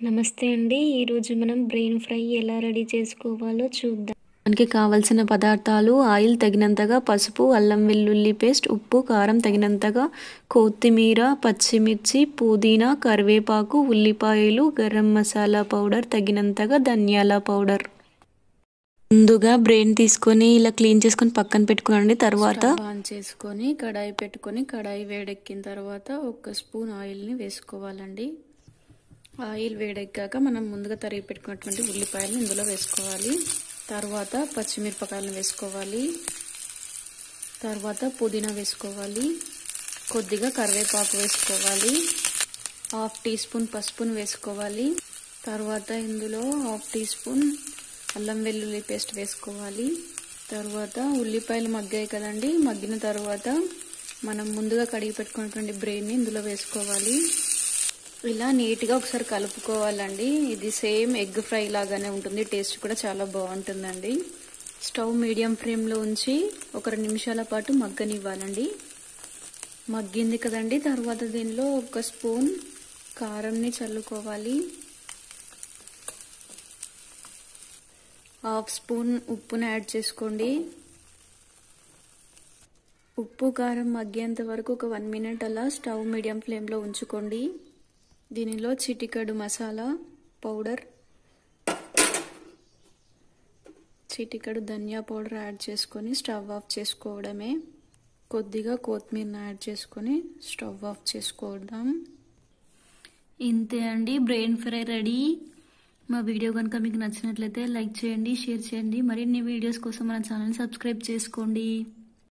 నమస్తే అండి ఈరోజు మనం బ్రెయిన్ ఫ్రై ఎలా రెడీ చేసుకోవాలో చూద్దాం మనకి కావలసిన పదార్థాలు ఆయిల్ తగినంతగా పసుపు అల్లం వెల్లుల్లి పేస్ట్ ఉప్పు కారం తగినంతగా కొత్తిమీర పచ్చిమిర్చి పుదీనా కరివేపాకు ఉల్లిపాయలు గరం మసాలా పౌడర్ తగినంతగా ధనియాల పౌడర్ ముందుగా బ్రెయిన్ తీసుకొని ఇలా క్లీన్ చేసుకొని పక్కన పెట్టుకున్నాండి తర్వాత ఆన్ చేసుకొని కడాయి పెట్టుకొని కడాయి వేడెక్కిన తర్వాత ఒక స్పూన్ ఆయిల్ని వేసుకోవాలండి ఆయిల్ వేడెక్కాక మనం ముందుగా తరిగి పెట్టుకున్నటువంటి ఉల్లిపాయలు ఇందులో వేసుకోవాలి తర్వాత పచ్చిమిరపకాయలు వేసుకోవాలి తర్వాత పుదీనా వేసుకోవాలి కొద్దిగా కరివేపాకు వేసుకోవాలి హాఫ్ టీ స్పూన్ పసుపును వేసుకోవాలి తర్వాత ఇందులో హాఫ్ టీ స్పూన్ అల్లం వెల్లుల్లి పేస్ట్ వేసుకోవాలి తర్వాత ఉల్లిపాయలు మగ్గాయి కదండి మగ్గిన తర్వాత మనం ముందుగా కడిగి పెట్టుకున్నటువంటి బ్రెయిన్ని ఇందులో వేసుకోవాలి ఇలా నీట్గా ఒకసారి కలుపుకోవాలండి ఇది సేమ్ ఎగ్ ఫ్రై లాగానే ఉంటుంది టేస్ట్ కూడా చాలా బాగుంటుందండి స్టవ్ మీడియం ఫ్లేమ్లో ఉంచి ఒక రెండు నిమిషాల పాటు మగ్గనివ్వాలండి మగ్గింది కదండి తర్వాత దీనిలో ఒక స్పూన్ కారంని చల్లుకోవాలి హాఫ్ స్పూన్ ఉప్పుని యాడ్ చేసుకోండి ఉప్పు కారం మగ్గేంత వరకు ఒక వన్ మినిట్ అలా స్టవ్ మీడియం ఫ్లేమ్లో ఉంచుకోండి దీనిలో చిటికడు మసాలా పౌడర్ చిటికడు ధనియా పౌడర్ యాడ్ చేసుకొని స్టవ్ ఆఫ్ చేసుకోవడమే కొద్దిగా కొత్తిమీరని యాడ్ చేసుకొని స్టవ్ ఆఫ్ చేసుకోవడం ఇంతే అండి బ్రెయిన్ ఫ్రై రెడీ మా వీడియో కనుక మీకు నచ్చినట్లయితే లైక్ చేయండి షేర్ చేయండి మరిన్ని వీడియోస్ కోసం మన ఛానల్ సబ్స్క్రైబ్ చేసుకోండి